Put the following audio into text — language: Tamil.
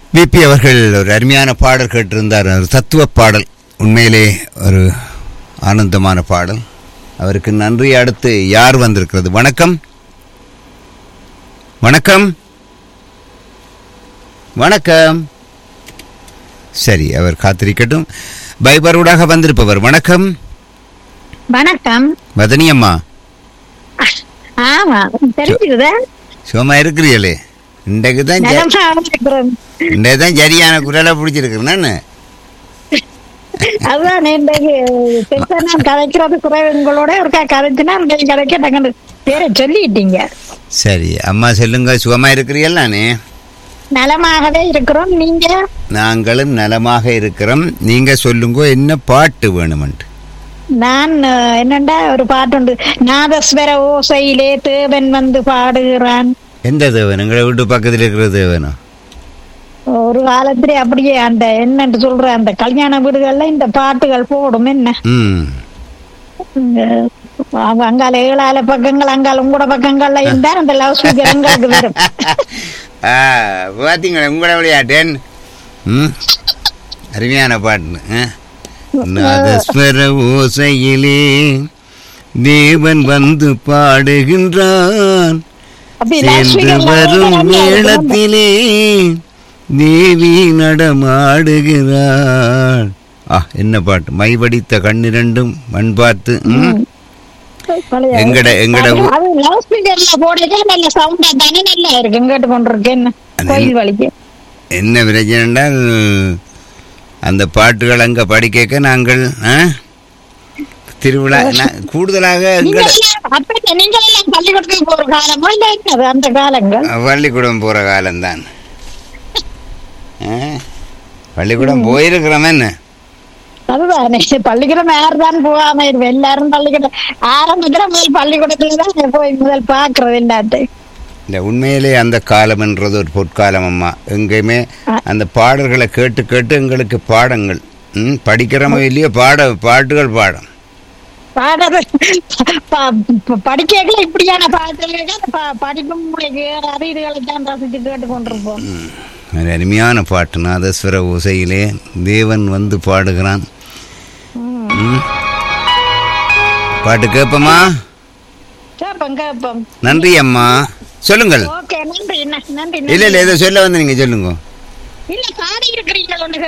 விபி அவர்கள் ஒரு அருமையான பாடல் கேட்டிருந்தார் ஒரு தத்துவ பாடல் உண்மையிலே ஒரு ஆனந்தமான பாடல் அவருக்கு நன்றி அடுத்து யார் வந்திருக்கிறது வணக்கம் வணக்கம் வணக்கம் சரி அவர் காத்திருக்கட்டும் பைபரூடாக வந்திருப்பவர் வணக்கம் வணக்கம் மதனி அம்மா ஆமா தெரிஞ்சுக்குதா சும்மா இருக்கிறீங்களே இன்றைக்கு தான் ஜ- நலமா இருக்கிறேன் இன்றைக்கு தான் சரியான குரலை பிடிச்சிருக்கிறேன் நான் அதுதான் இன்றைக்கு பெருசா நான் கதைக்கிறது குறைவங்களோட ஒருக்கா கதைச்சுனா நீங்க கதைக்க டக்குனு பேரை சொல்லிட்டீங்க சரி அம்மா சொல்லுங்க சுகமா இருக்கிறீங்களானே நலமாகவே இருக்கிறோம் நீங்க நாங்களும் நலமாக இருக்கிறோம் நீங்க சொல்லுங்க என்ன பாட்டு வேணுமென்று நான் அஹ், என்னண்டா ஒரு பாட்டுண்டு நாதஸ்வர ஓசையிலே தேவன் வந்து பாடுகிறான் எந்த தேவன் எங்களை வீட்டு பக்கத்தில் இருக்கிற தேவனா ஒரு காலத்திலே அப்படியே அந்த என்னன்னு சொல்ற அந்த கல்யாண வீடுகள்ல இந்த பாட்டுகள் போடும் என்ன ம் இந்த அவ- அங்கால ஏழால பக்கங்கள் அங்கால உங்களோட பக்கங்கள்ல இருந்தா அந்த லவ் ஸ்பீக்கர் எங்களுக்கு வரும் ஆ பார்த்தீங்களா உங்களோட விளையாட்டேன் ம் அருமையான பாட்டுன்னு ஆ? நாதஸ்வர ஓசையிலே தேவன் வந்து பாடுகின்றான் அப்படி loud சென்று speaker ல வரும் நல்லா இருக்கும். மேளத்திலே தேவி நடமாடுகிறாள் ஆ என்ன பாட்டு மைவடித்த கண்ணிரண்டும் மண் பார்த்து ம். பழைய- எங்கட எங்கட ஊ- அது லவ் ஸ்பீக்கர்ல போடுறதே நல்ல சவுண்டா தானே நல்லா இருக்கு கேட்டு கொண்டிருக்கு என்ன அது கோயில் வலிக்கு என்ன பிரச்சனைண்டால் அந்த பாட்டுகள் அங்க படிக்க நாங்கள் ஆ? திருவிழா நான் கூடுதலாக நீங்க எங்கட எல்லாம் அப்ப நீங்க எல்லாம் பள்ளிக்கூடத்துக்கு போற காலமோ இல்ல என்னது அந்த காலங்கள் பள்ளிக்கூடம் போற காலம்தான் ஆ? பள்ளிக்கூடம் போயிருக்கிறோம் என்ன அதுதானே பள்ளிக்கூடம் யாருதான் போகாம இருப்போம் எல்லாரும் பள்ளிக்கூடம் ஆரம்பத்துல முதல் பள்ளிக்கூடத்துல தான் போய் முதல் பாக்குறது எல்லாத்தையும் இந்த உண்மையிலே அந்த காலம்ன்றது ஒரு பொற்காலம் அம்மா எங்கேயுமே அந்த பாடல்களை கேட்டு கேட்டு எங்களுக்கு பாடங்கள் ம், படிக்கிறோமோ இல்லையோ பாட பாட்டுகள் பாடம் பாடுறது படிக்கல இப்படியான பாடல்கள் படிப்பும் உங்களுக்கு அது இதுகளை தான் ரசிச்சு கேட்டு கொண்டிருப்போம் ம், ஒரு அருமையான பாட்டு நாதஸ்வர ஓசையிலே தேவன் வந்து பாடுகிறான் ம். பாட்டு கேட்போமா கேப்பம் கேப்பம் நன்றி அம்மா சொல்லுங்கள் ஓகே நன்றி ந- நன்றி இல்ல இல்ல ஏதோ சொல்ல வந்து நீங்க சொல்லுங்க இல்ல பாடி இருக்கிறீங்க ஒன்று